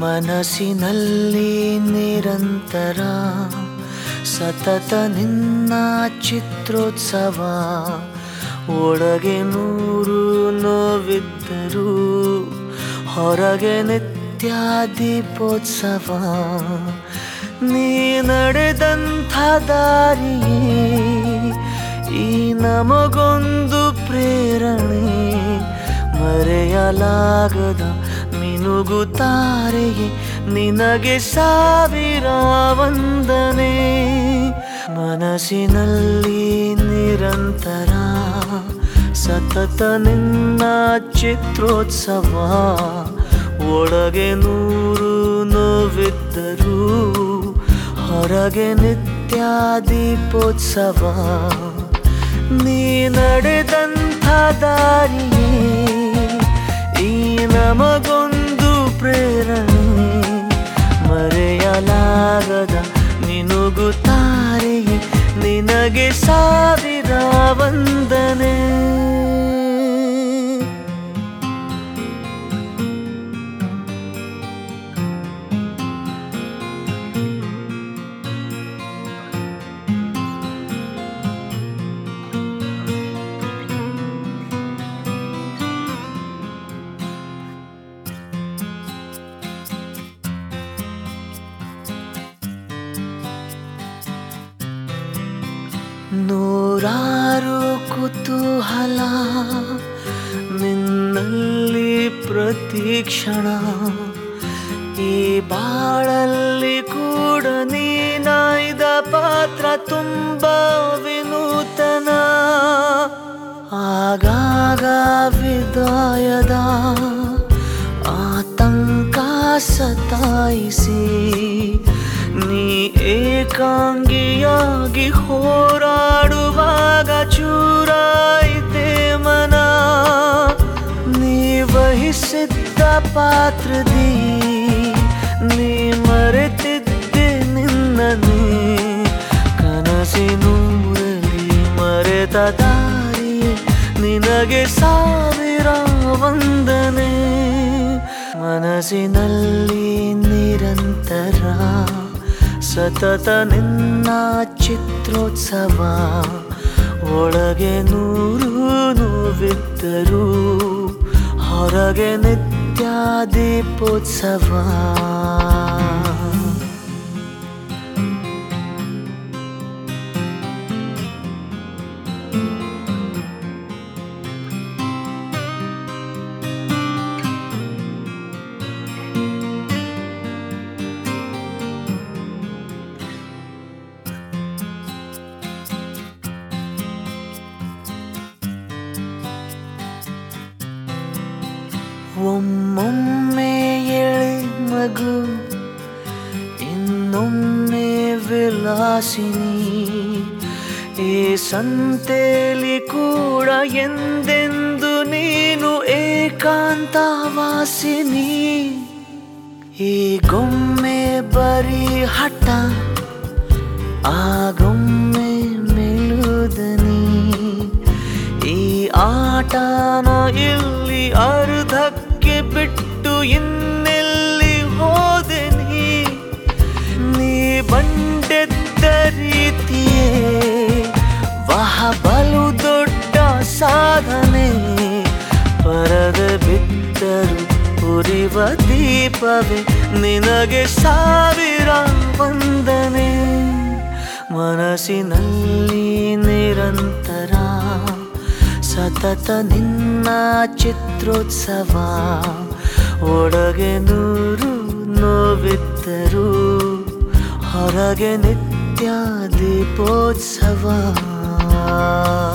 ಮನಸ್ಸಿನಲ್ಲಿ ನಿರಂತರ ಸತತ ನಿನ್ನ ಚಿತ್ರೋತ್ಸವ ಒಳಗೆ ನೂರು ನೋವಿದ್ದರೂ ಹೊರಗೆ ನಿತ್ಯ ದೀಪೋತ್ಸವ ನೀ ನಡೆದಂಥ ದಾರಿಯೇ ಈ ನಮಗೊಂದು ಪ್ರೇರಣೆ ಮರೆಯಲಾಗದ ಮಿನುಗುತ್ತಾರೆಯೇ ನಿನಗೆ ಸಾವಿರ ವಂದನೆ ಮನಸ್ಸಿನಲ್ಲಿ ನಿರಂತರ ಸತತ ನಿನ್ನ ಚಿತ್ರೋತ್ಸವ ಒಳಗೆ ನೂರು ನೋವಿದ್ದರೂ ಹೊರಗೆ ನಿತ್ಯ ದೀಪೋತ್ಸವ ನೀ ನಡೆದಂಥ ದಾರಿಯೇ ಈ ನಮಗೊಂದು ಪ್ರೇರಣೆ ಮರೆಯಲಾಗದ ನಿನುಗುತ್ತಾರೆಯೇ ನಿನಗೆ ಸಾವಿರ ವಂದನೆ ನೂರಾರು ಕುತೂಹಲ ನಿನ್ನಲ್ಲಿ ಪ್ರತೀಕ್ಷಣ ಈ ಬಾಳಲ್ಲಿ ಕೂಡ ನೀನಾಯ್ದ ಪಾತ್ರ ತುಂಬ ವಿನೂತನ ಆಗಾಗ ವಿದಾಯದ ಆತಂಕ ಸತಾಯಿಸಿ ನೀ ಏಕಾಂಗಿಯಾಗಿ ಹೋರಾಡುವಾಗ ಚೂರಾಯಿತೆ ಮನ ನೀ ವಹಿಸಿದ್ದ ಪಾತ್ರದಿ ನೀ ಮರೆತಿದ್ದೆ ನಿನ್ನನೇ ಕನಸಿನೂರಲ್ಲಿ ಮರೆತ ದಾರಿಯೇ ನಿನಗೆ ಸಾವಿರ ವಂದನೆ ಮನಸ್ಸಿನಲ್ಲಿ ನಿರಂತರ ಸತತ ನಿನ್ನ ಚಿತ್ರೋತ್ಸವ ಒಳಗೆ ನೂರು ನೋವಿದ್ದರೂ ಹೊರಗೆ ನಿತ್ಯ ದೀಪೋತ್ಸವ ಒಮ್ಮೊಮ್ಮೆ ಎಳೆ ಮಗು ಇನ್ನೊಮ್ಮೆ ವಿಲಾಸಿನಿ ಈ ಸಂತೆಲಿ ಕೂಡ ಎಂದೆಂದು ನೀನು ಏಕಾಂತವಾಸಿನಿ ಈ ಗೊಮ್ಮೆ ಬರೀ ಹಠ ಆಗೊಮ್ಮೆ ಮೆಲುದನಿ ಈ ಆಟನ ಇಲ್ಲಿ ಅರ್ಧಕ್ಕೆ ಬಿಟ್ಟು ಇನ್ನೆಲ್ಲಿ ಹೋದೆ ನೀ ನೀ ಬಂಡೆದ್ದ ರೀತಿಯೇ ವಹ ಬಲು ದೊಡ್ಡ ಸಾಧನೆ ಪರದ ಬಿದ್ದರು ಉರಿವ ದೀಪವೇ ನಿನಗೆ ಸಾವಿರ ವಂದನೆ ಮನಸ್ಸಿನಲ್ಲಿ ನಿರಂತರ ಸತತ ನಿನ್ನ ಚಿತ್ರೋತ್ಸವ ಒಳಗೆ ನೂರು ನೋವಿದ್ದರೂ ಹೊರಗೆ ನಿತ್ಯ ದೀಪೋತ್ಸವ